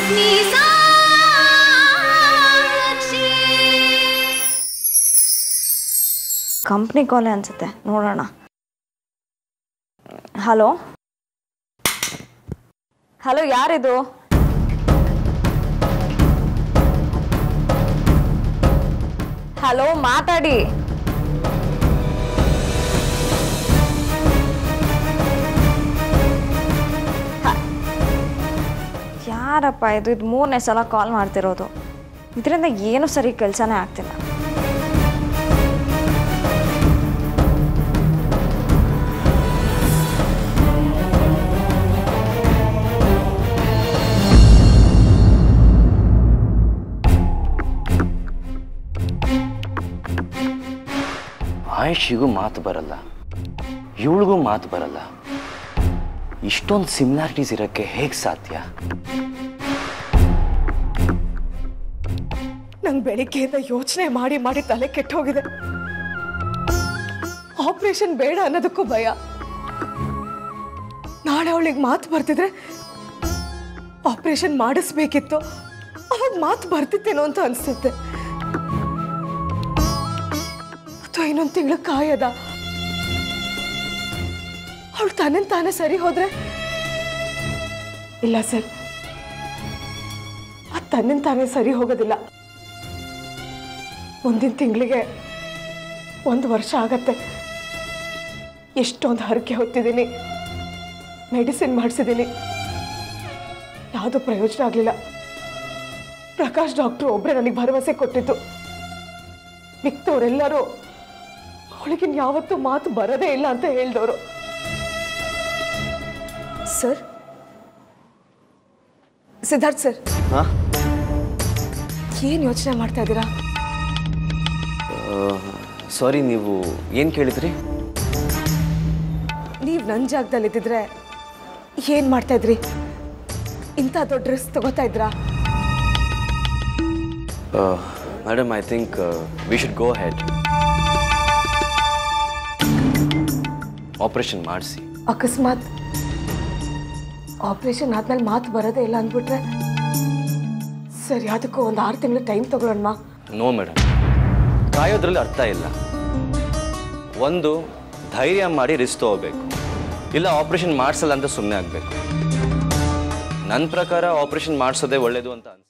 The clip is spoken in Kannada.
ಕಂಪ್ನಿ ಕಾಲೇ ಅನ್ಸುತ್ತೆ ನೋಡೋಣ ಹಲೋ ಹಲೋ ಯಾರಿದು ಹಲೋ ಮಾತಾಡಿ ಹ- ಯಾರಪ್ಪ ಇದು ಇದು ಮೂರನೇ ಸಲ ಕಾಲ್ ಮಾಡ್ತಿರೋದು ಇದರಿಂದ ಏನು ಸರಿ ಕೆಲಸನೇ ಆಗ್ತಿಲ್ಲ ಆಯುಷಿಗೂ ಮಾತು ಬರಲ್ಲ ಇವಳಿಗೂ ಮಾತು ಬರಲ್ಲ ಇಷ್ಟೊಂದು ಸಿಮಿಲಾರಿಟೀಸ್ ಇರೋಕ್ಕೆ ಹೇಗೆ ಸಾಧ್ಯ ನಂಗೆ ಬೆಳಿಗ್ಗೆಯಿಂದ ಯೋಚನೆ ಮಾಡಿ ಮಾಡಿ ತಲೆ ಕೆಟ್ಟೋಗಿದೆ ಆಪರೇಷನ್ ಬೇಡ ಅನ್ನೋದಕ್ಕೂ ಭಯ ನಾಳೆ ಅವಳಿಗೆ ಮಾತು ಬರ್ತಿದ್ರೆ ಆಪರೇಷನ್ ಮಾಡಿಸ್ಬೇಕಿತ್ತು ಅವಾಗ ಮಾತು ಬರ್ತಿತ್ತೇನೋ ಅಂತ ಅನ್ಸುತ್ತೆ ಅಥವಾ ಇನ್ನೊಂದು ತಿಂಗಳು ಕಾಯದ ಅವಳು ತನ್ನಿಂದ ತಾನೇ ಸರಿ ಹೋದ್ರೆ ಇಲ್ಲ ಸರ್ ಅದು ತನ್ನಿಂದ ತಾನೇ ಸರಿ ಹೋಗೋದಿಲ್ಲ ಮುಂದಿನ ತಿಂಗಳಿಗೆ ಒಂದು ವರ್ಷ ಆಗತ್ತೆ ಎಷ್ಟೊಂದು ಹರಕೆ ಹೊತ್ತಿದ್ದೀನಿ ಮೆಡಿಸಿನ್ ಮಾಡಿಸಿದ್ದೀನಿ ಯಾವುದೂ ಪ್ರಯೋಜನ ಆಗಲಿಲ್ಲ ಪ್ರಕಾಶ್ ಡಾಕ್ಟ್ರು ಒಬ್ಬರೇ ನನಗೆ ಭರವಸೆ ಕೊಟ್ಟಿದ್ದು ಮಿಕ್ತವರೆಲ್ಲರೂ ಅವಳಿಗಿನ್ ಯಾವತ್ತೂ ಮಾತು ಬರೋದೇ ಇಲ್ಲ ಅಂತ ಹೇಳಿದವರು ಸರ್ ಸಿದ್ಧಾರ್ಥ್ ಸರ್ ಹಾಂ ಏನು ಯೋಚನೆ ಮಾಡ್ತಾ ಇದ್ದೀರಾ ಸಾರಿ ನೀವು ಏನು ಕೇಳಿದ್ರಿ ನೀವು ನನ್ನ ಜಾಗದಲ್ಲಿದ್ದಿದ್ರೆ ಏನು ಮಾಡ್ತಾ ಇದ್ರಿ ಇಂಥ ದೊಡ್ಡ ರಿಸ್ಕ್ ತಗೋತಾ ಇದ್ರಾ madam I think we should go head operation ಮಾಡಿಸಿ ಅಕಸ್ಮಾತ್ ಆಪರೇಷನ್ ಆದ್ಮೇಲೆ ಮಾತು ಬರೋದೇ ಇಲ್ಲ ಅಂದ್ಬಿಟ್ರೆ ಸರಿ ಅದಕ್ಕೂ ಒಂದು ಆರು ತಿಂಗಳು ಟೈಮ್ ತಗೊಳ್ಳೋಣ ನೋ ಮೇಡಮ್ ಕಾಯೋದ್ರಲ್ಲಿ ಅರ್ಥ ಇಲ್ಲ ಒಂದು ಧೈರ್ಯ ಮಾಡಿ ರಿಸ್ಕ್ ತಗೋಬೇಕು ಇಲ್ಲ ಆಪರೇಷನ್ ಮಾಡಿಸಲ್ಲ ಅಂತ ಸುಮ್ಮನೆ ಆಗಬೇಕು ನನ್ನ ಪ್ರಕಾರ ಆಪರೇಷನ್ ಮಾಡಿಸೋದೇ ಒಳ್ಳೇದು ಅಂತ ಅನ್ಸುತ್ತೆ